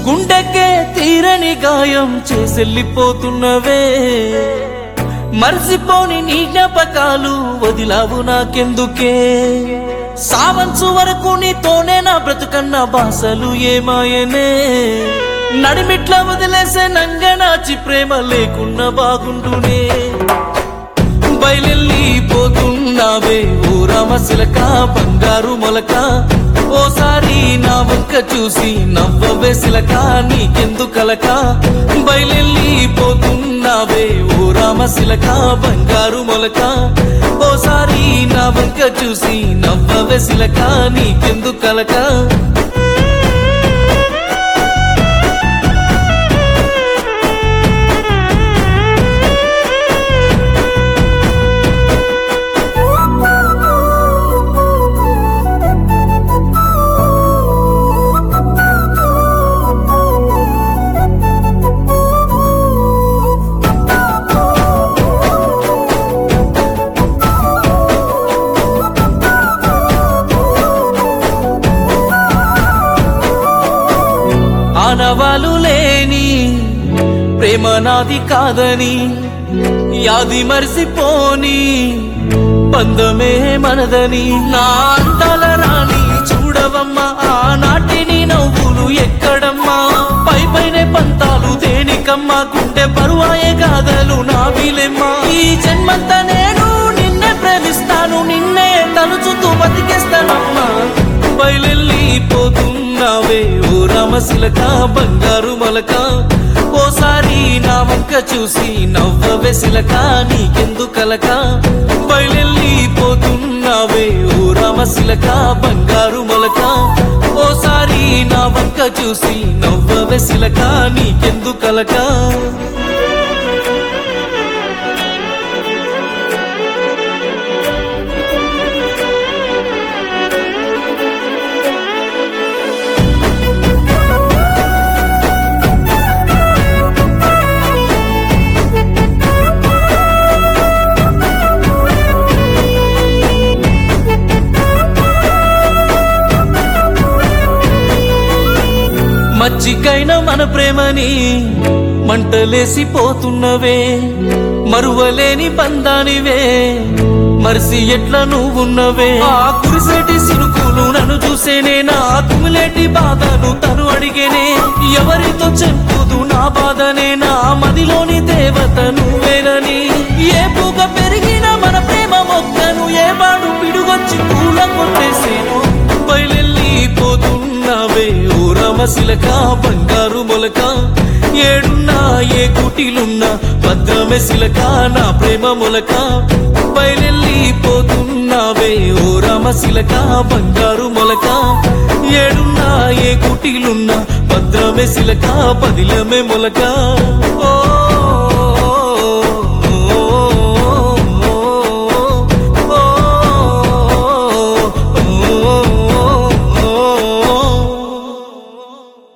గుండెకే తీరని గాయం చేసెళ్ళిపోతున్నవే మర్చిపోని నీ జ్ఞాపకాలు వదిలావు నాకెందుకే సావంచు వరకు నీతోనే నా బ్రతుకన్న బాసలు ఏమాయనే నడిమిట్ల వదిలేసే నంగనాచి ప్రేమ లేకున్నా బాగుండునే బయలెళ్ళిపోతున్నావే ఓ రామశిలక బంగారు మొలక ఓసారి నా వంక చూసి నవ్వవే శిలక నీకెందుకలక బయలెళ్ళిపోతున్నావే ఓ రామశిలక బంగారు మొలక ఓసారి నా వంక చూసి నవ్వవే శిలక నీకెందుకలక ఆనవాలు లేని ప్రేమ నాది కాదని యాది మరిసిపోని బంధమే మనదని నా అందాల రాణి చూడవమ్మా ఆనాటిని నవ్వులు ఎక్కడమ్మా పై పైనే పంతాలు దేనికమ్మా గుండె బరువాయే గాథలు నా వీలెమ్మా ఈ జన్మంతా నేను నిన్నే ప్రేమిస్తాను నిన్నే తలుచుతూ బతికేస్తానమ్మా బయలెళ్ళిపోతున్నావే ఓ రామశిలక బంగారు మొలక ఓసారి నా వంక చూసి నవ్వవే శిలక నీకెందుకలక బయలెళ్ళిపోతున్నావే ఓ రామశిలక బంగారు మొలక ఓసారి నా వంక చూసి నవ్వవే శిలక నీకెందుకలక మచ్చికైన మన ప్రేమని మంటలేసిపోతున్నవే మరువలేని బంధానివే మరిసి ఎట్లా నువ్వున్నవే ఆ కురిసేటి సినుకులు నన్ను చూసేనే నా కుమిలేటి బాధను తను అడిగేనే ఎవరితో చెప్పుదు నా బాధనే నా మదిలోని దేవత నువ్వేనని ఏ పూగ పెరిగిన మన ప్రేమ మొక్కను ఏ బాడు పిడుగొచ్చి పూల కొట్టేసేను బయలెళ్ళిపోతున్నావే ఓ రామశిలక బంగారు మొలక ఏడున్నా ఏ కుటిలున్నా భద్రమే శిలక నా ప్రేమ మొలక బయలెళ్ళిపోతున్నావే ఓ రామశిలక బంగారు మొలక ఏడున్నా ఏ కుటిలున్నా భద్రమే శిలక పదిలమే మొలక ఓ